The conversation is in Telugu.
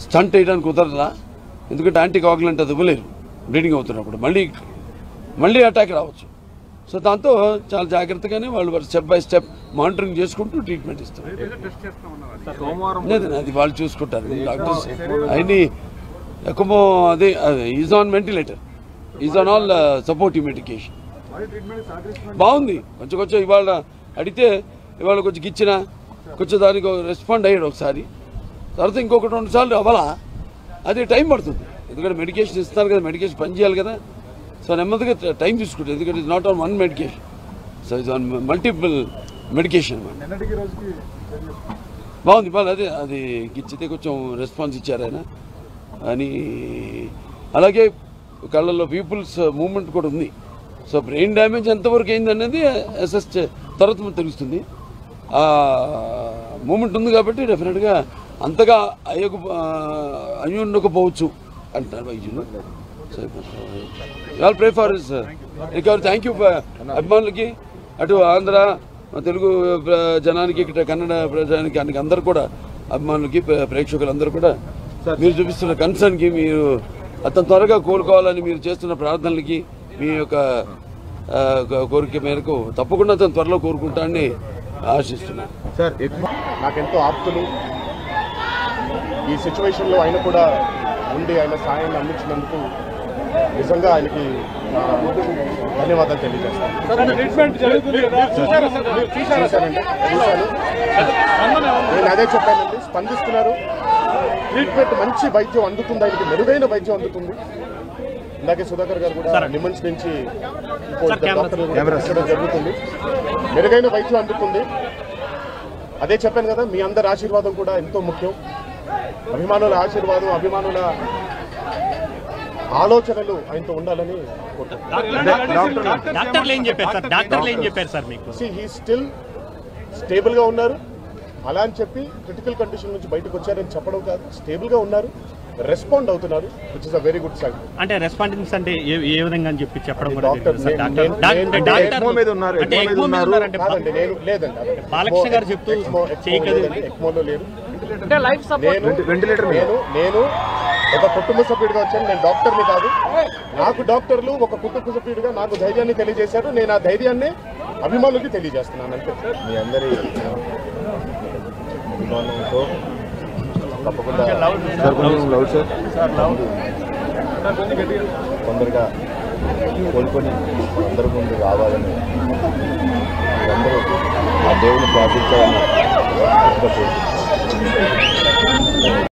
స్టంట్ వేయడానికి కుదరదా ఎందుకంటే యాంటీ కాగులంట్ అది ఇవ్వలేరు బ్లీడింగ్ అవుతున్నప్పుడు మళ్ళీ మళ్ళీ అటాక్ రావచ్చు సో దాంతో చాలా జాగ్రత్తగానే వాళ్ళు స్టెప్ బై స్టెప్ మానిటరింగ్ చేసుకుంటూ ట్రీట్మెంట్ ఇస్తారు సోమవారం లేదు అది వాళ్ళు చూసుకుంటారు డాక్టర్స్ అన్ని ఎక్కువ అదే is on ventilator is on all supportive medication బాగుంది కొంచెం కొంచెం ఇవాళ అడిగితే ఇవాళ కొంచెం ఇచ్చిన కొంచెం దానికి రెస్పాండ్ అయ్యాడు ఒకసారి తర్వాత ఇంకొకటి రెండు సార్లు అవ్వాలా అది టైం పడుతుంది ఎందుకంటే మెడికేషన్ ఇస్తున్నారు కదా మెడికేషన్ పని చేయాలి కదా సో నెమ్మదిగా టైం తీసుకుంటుంది ఎందుకంటే it's not on one medication so it's on multiple medication అన్నమాట నిన్నటికి రోజుకి బాగుంది బాగా అదే అది ఇచ్చితే కొంచెం రెస్పాన్స్ ఇచ్చారు ఆయన అని అలాగే కళ్ళల్లో పీపుల్స్ మూమెంట్ కూడా ఉంది సో బ్రెయిన్ డ్యామేజ్ ఎంతవరకు అయింది అనేది అసెస్ తర్వాత మనకు తెలుస్తుంది ఆ మూమెంట్ ఉంది కాబట్టి డెఫినెట్గా అంతగా అయ్యకు అయ్యి ఉండకపోవచ్చు అంటారు వైద్యులు so all pray for recover thank you అభిమానులకి అటు ఆంధ్ర మా తెలుగు ప్ర- జనానికి ఇక్కడ కన్నడ ప్రజానికి అన్ని అందరూ కూడా అభిమానులకి ప్ర- ప్రేక్షకులందరూ కూడా మీరు చూపిస్తున్న కన్సర్న్కి మీరు అతను త్వరగా కోలుకోవాలని మీరు చేస్తున్న ప్రార్థనలకి మీ యొక్క ఆ, కో- కోరిక మేరకు తప్పకుండా అతను త్వరలో కోరుకుంటానని ఆశిస్తున్నాను సార్ నాకెంతో ఆప్తులు ఈ సిచ్యువేషన్లో ఆయన కూడా ఉండి ఆయన సాయాన్ని అందించినందుకు నిజంగా ఆయనకి నా ధన్యవాదాలు తెలియజేస్తాను చూశానండి చూశాను నేను అదే చెప్పానండి స్పందిస్తున్నారు ట్రీట్మెంట్ మంచి వైద్యం అందుతుంది ఆయనకి మెరుగైన వైద్యం అందుతుంది ఇందాకే సుధాకర్ గారు కూడా నిమన్స్ నుంచి ఇంకో ఇద్దరు డాక్టర్లు కూడా పంపించడం జరుగుతుంది మెరుగైన వైద్యం అందుతుంది అదే చెప్పాను కదా మీ అందరి ఆశీర్వాదం కూడా ఎంతో ముఖ్యం అభిమానుల ఆశీర్వాదం అభిమానుల ఆలోచనలు ఆయనతో ఉండాలని కోరుకుంటున్నాను డాక్టర్లు ఏం చెప్పారు సార్ డాక్టర్లు ఏం చెప్పారు సార్ మీకు సి హీ స్టిల్ స్టేబుల్ గా ఉన్నారు అలా అని చెప్పి క్రిటికల్ కండిషన్ నుంచి బయటకు వచ్చారని చెప్పడం కాదు స్టేబుల్ గా ఉన్నారు రెస్పాండ్ అవుతున్నారు which is a very good sign అంటే రెస్పాండెన్స్ అంటే ఏ ఏ విధంగా అని చెప్పి చెప్పడం కూడా డాక్టర్ జరిగింది సార్. నేను- డాక్టర్- నేను- డాక్టర్- నేను- డాక్టర్- ఎక్మో మీద ఉన్నారు, అంటే ఎక్మో మీద ఎక్మో మీద ఉన్నారు. ఉన్నారంటే కాదండి నేను లేదండి అదండి. బాలకృష్ణ గారు చెప్తూ ఎక్మో- ఎక్మో చేయకదు. లేదండి, ఎక్మోలో లేరు అంటే లైఫ్ సపోర్ట్ నేను వెంటి- వెంటిలేటర్ మీద. నేను నేను ఒక కుటుంబ సభ్యుడిగా వచ్చాను నేను డాక్టర్ని కాదు నాకు డాక్టర్లు ఒక కుటుంబ సభ్యుడిగా నాకు ధైర్యాన్ని తెలియజేశారు నేను ఆ ధైర్యాన్ని అభిమానులకి తెలియజేస్తున్నాను అంతే మీ అందరి అభిమానంతో తప్పకుండా సార్ కొంచెం లౌడ్ సార్ తొందరగా కోలుకొని అందరి ముందు రావాలని మీరందరూ ఆ దేవుని ప్రార్థించాలని కోరుకుంటున్నాను.